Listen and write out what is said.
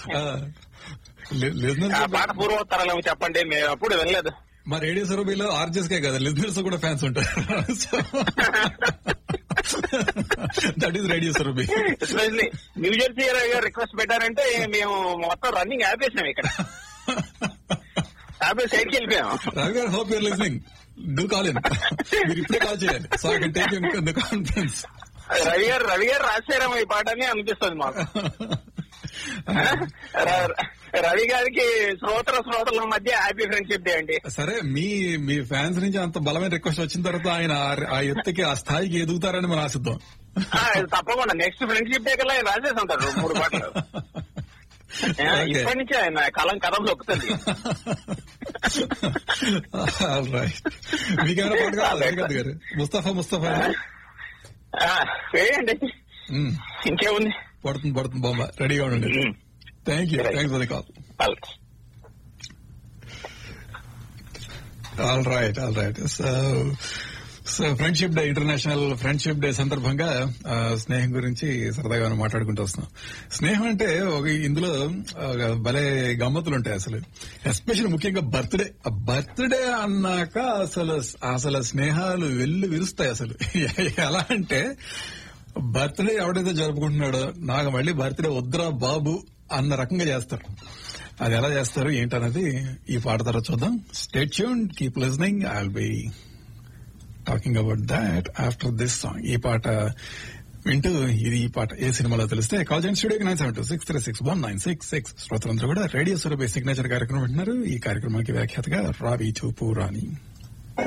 Listeners ఆ పాట పూర్వోత్తరాలు చెప్పండి మేము అప్పుడు వినలేదు మా రేడియో సరూబీలో ఆర్జెస్ కే కదా లిజనర్స్ కూడా ఫ్యాన్స్ ఉంటారు దట్ ఈస్ రేడియో సరూబీ ఎస్పెషల్లీ న్యూ జెర్సీ గారు రిక్వెస్ట్ పెట్టారంటే మేము మొత్తం రన్నింగ్ ఆపేసాం ఇక్కడ ఆపేసి సైడ్కి వెళ్ళిపోయాం రవి గారు hope your listening do call in మీరు ఇప్పుడే కాల్ చేయాలి so I can take in the conference Ravi గారు రవి గారు రాశారేమో ఈ పాట అని అనిపిస్తుంది మాకు ర- రవి గారికి శ్రోతల శ్రోతల మధ్య హ్యాపీ ఫ్రెండ్షిప్ డే అండి సరే మీ మీ ఫ్యాన్స్ నుంచి అంత బలమైన రిక్వెస్ట్ వచ్చిన తర్వాత ఆయన ఆ- ఆ ఎత్తుకి ఆ స్థాయికి ఎదుగుతారని మనం ఆశిద్దాం ఆ, తప్పకుండా నెక్స్ట్ ఫ్రెండ్షిప్ డే కల్లా ఆయన రాసేసి ఉంటారు మూడు పాటలు ఆ, Okay. ఇప్పటి నుంచి ఆయన కలం కథం దొక్కుతుంది రైట్ మీకేమైనా పాట కావాలి హరికాంత్ గారు ముస్తఫా ముస్తఫా ఆ, వేయండి మ్మ్. ఇంకేముంది పడుతుంది పడుతుంది బొమ్మ రెడీగా ఉండండి hmm. Thank you Right. Thanks for the call అలాగే. All right all right so so friendship day international friendship day సందర్భంగా ఆ, స్నేహం గురించి సరదాగా మనం మాట్లాడుకుంటూ వస్తున్నాం స్నేహం అంటే ఒక ఇందులో ఒక భలే గమ్మతులు ఉంటాయి అసలు ఎస్పెషల్ ముఖ్యంగా బర్త్డే బర్త్డే అన్నాక అసలు అసలు స్నేహాలు వెల్లు విరుస్తాయి అసలు ఎలా అంటే బర్త్డే ఎవడైతే జరుపుకుంటున్నాడో నాకు మళ్ళీ బర్త్డే వద్దురా బాబు అన్న రకంగా చేస్తారు అది ఎలా చేస్తారు ఏంటన్నది ఈ పాట తర్వాత చూద్దాం stay tuned keep listening I will be talking about that after this song ఈ పాట వింటూ ఇది ఈ పాట ఏ సినిమాలో తెలిస్తే కాల్ చేయండి స్టూడియోకి nine seven two six three six one nine six six శ్రోతలందరూ కూడా రేడియో సురభి సిగ్నేచర్ కార్యక్రమం వింటున్నారు ఈ కార్యక్రమానికి వ్యాఖ్యాతగా రావి చూపు రాణి